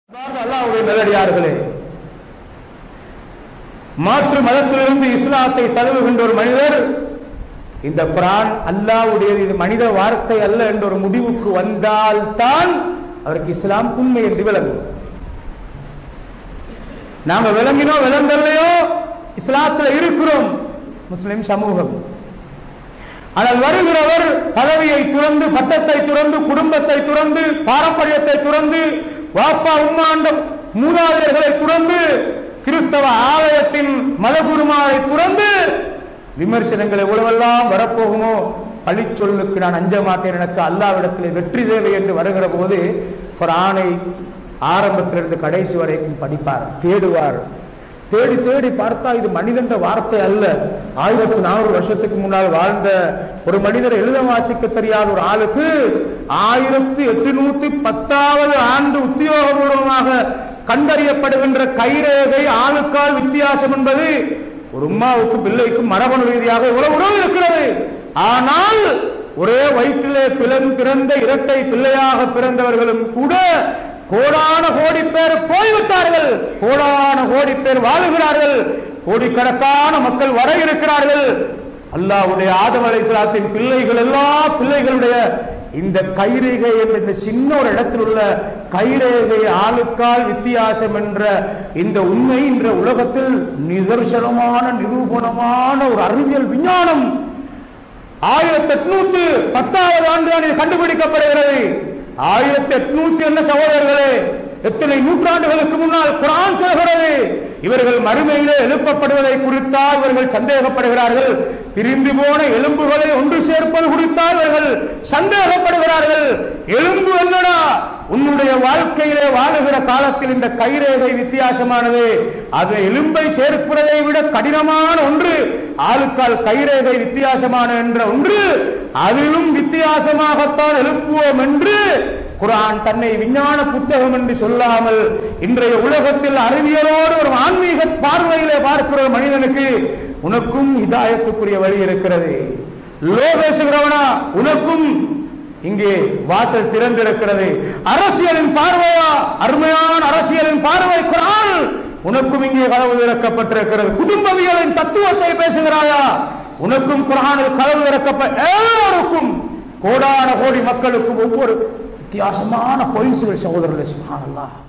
அன்பார்ந்த அல்லாஹ்வுடைய நல்லடியார்களே மாற்று மதத்திலிருந்து இஸ்லாத்தை தழுவுகின்ற ஒரு மனிதர் இந்த குரான் அல்லாஹ்வுடையது இது மனித வார்த்தை அல்ல என்ற ஒரு முடிவுக்கு வந்தால்தான் அவருக்கு இஸ்லாம் உண்மை என்று விளங்கும் நாம விளங்கினோ விளங்கலையோ இஸ்லாத்துல இருக்கிறோம் முஸ்லிம் சமூகம் ஆனால் வருகிறவர் பதவியை துறந்து பட்டத்தை துறந்து குடும்பத்தை துறந்து பாரம்பரியத்தை துறந்து வாப்பா உம்மாண்ட மூதாதையர்களை துறந்து கிறிஸ்தவ ஆலயத்தின் மதகுருமாரை துறந்து விமர்சனங்கள் எவ்வளவெல்லாம் வரப்போகுமோ பழிச்சொல்லுக்கு நான் அஞ்ச மாட்டேன் எனக்கு அல்லாவிடத்திலே வெற்றி தேவை என்று வருகிற போது ஒரு ஆணை ஆரம்பத்திலிருந்து கடைசி வரைக்கும் படிப்பார் தேடுவார் தேடி தேடி பார்த்தா இது மனிதன்ற வார்த்தை அல்ல ஆயிரத்தி நானூறு வருஷத்துக்கு முன்னால் வாழ்ந்த ஒரு மனிதர் எழுத வாசிக்க தெரியாத ஒரு ஆளுக்கு ஆயிரத்தி எட்டுநூத்தி பத்தாவது ஆண்டு உத்தியோகபூர்வமாக கண்டறியப்படுகின்ற கைரேகை ஆளுக்கால் வித்தியாசம் என்பது ஒரு உம்மாவுக்கு பிள்ளைக்கும் மரபணு ரீதியாக இவ்வளவு உறவு இருக்கிறது ஆனால் ஒரே வயிற்றிலே பிளந்து பிறந்த இரட்டை பிள்ளையாக பிறந்தவர்களும் கூட கோடான கோடி பேர் போய்விட்டார்கள் கோடான கோடி பேர் வாழுகிறார்கள் கோடிக்கணக்கான மக்கள் வர இருக்கிறார்கள் அல்லாஹ்வுடைய ஆதம் அலைஹிஸ்ஸலாத்தின் பிள்ளைகள் எல்லா பிள்ளைகளுடைய இந்த கைரேகை என்ற இந்த சின்ன ஒரு இடத்தில் உள்ள கைரேகை ஆளுக்கால் வித்தியாசம் என்ற இந்த உண்மை என்ற உலகத்தில் நிதர்சனமான நிரூபணமான ஒரு அறிவியல் விஞ்ஞானம் ஆயிரத்தி எட்நூத்தி பத்தாவது ஆண்டு தான் இது கண்டுபிடிக்கப்படுகிறது ஆயிரத்தி எட்நூத்தி என்ன சகோதரர்களே எத்தனை நூற்றாண்டுகளுக்கு முன்னால் குரான் சொல்கிறது இவர்கள் மறுமையிலே எழுப்பப்படுவதை குறித்தால் இவர்கள் சந்தேகப்படுகிறார்கள் பிரிந்து போன எலும்புகளை ஒன்று சேர்ப்பது குறித்தால் இவர்கள் சந்தேகப்படுகிறார்கள் எலும்பு என்னடா உன்னுடைய வாழ்க்கையிலே வாழுகிற காலத்தில் இந்த கைரேகை வித்தியாசமானது அது எலும்பை சேர்ப்பதை விட கடினமான ஒன்று ஆளுக்கால் கைரேகை வித்தியாசமான என்ற ஒன்று அதிலும் வித்தியாசமாகத்தான் எழுப்புவோம் என்று குரான் தன்னை விஞ்ஞான புத்தகம் என்று சொல்லாமல் இன்றைய உலகத்தில் அறிவியலோடு ஒரு ஆன்மீக பார்வையிலே பார்க்கிற ஒரு மனிதனுக்கு உனக்கும் இதாயத்துக்குரிய வழி இருக்கிறது லோ பேசுகிறவனா உனக்கும் இங்கே வாசல் திறந்திருக்கிறது அரசியலின் பார்வையா அருமையான அரசியலின் பார்வை குரான் உனக்கும் இங்கே கதவு திறக்கப்பட்டிருக்கிறது குடும்பவியலின் தத்துவத்தை பேசுகிறாயா உனக்கும் குரானில் கதவு திறக்கப்பட்ட எல்லோருக்கும் கோடான கோடி மக்களுக்கும் ஒவ்வொரு வித்தியாசமான பொயின்சுகள் சகோதரர்களே சுகானல்லா